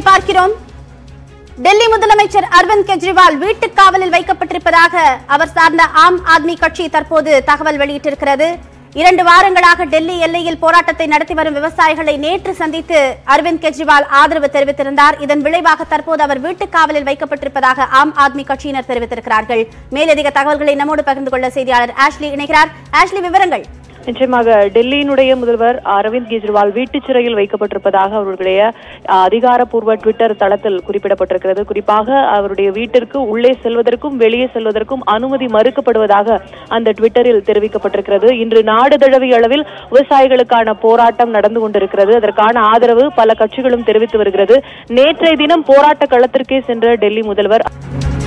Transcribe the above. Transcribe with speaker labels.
Speaker 1: பார்க்கிறோம் டெல்லி முதலமைச்சர் அரவிந்த் கெஜ்ரிவால் வீட்டுக் காவலில் வைக்கப்பட்டிருப்பதாக அவர் சார்ந்த ஆம் ஆத்மி கட்சி தற்போது தகவல் வெளியிட்டிருக்கிறது இரண்டு வாரங்களாக டெல்லி எல்லையில் போராட்டத்தை நடத்தி வரும் விவசாயிகளை நேற்று சந்தித்து அரவிந்த் கெஜ்ரிவால் ஆதரவு தெரிவித்திருந்தார் இதன் விளைவாக தற்போது அவர் வீட்டுக் காவலில் வைக்கப்பட்டிருப்பதாக ஆம் ஆத்மி கட்சியினர் தெரிவித்திருக்கிறார்கள் மேலதிக தகவல்களை நம்மோடு பகிர்ந்து கொள்ள செய்தியாளர் ஆஷ்லி இணைகிறார் ஆஷ்லி விவரங்கள்
Speaker 2: நிச்சயமாக டெல்லியினுடைய முதல்வர் அரவிந்த் கெஜ்ரிவால் வீட்டுச் சிறையில் வைக்கப்பட்டிருப்பதாக அவர்களுடைய அஹ், அதிகாரப்பூர்வ ட்விட்டர் தளத்தில் குறிப்பிடப்பட்டிருக்கிறது குறிப்பாக அவருடைய வீட்டிற்கு உள்ளே செல்வதற்கும் வெளியே செல்வதற்கும் அனுமதி மறுக்கப்படுவதாக அந்த ட்விட்டரில் தெரிவிக்கப்பட்டிருக்கிறது இன்று நாடு தழுவிய அளவில் விவசாயிகளுக்கான போராட்டம் நடந்து கொண்டிருக்கிறது அதற்கான ஆதரவு பல கட்சிகளும் தெரிவித்து வருகிறது நேற்றைய தினம் போராட்ட களத்திற்கே சென்ற டெல்லி முதல்வர்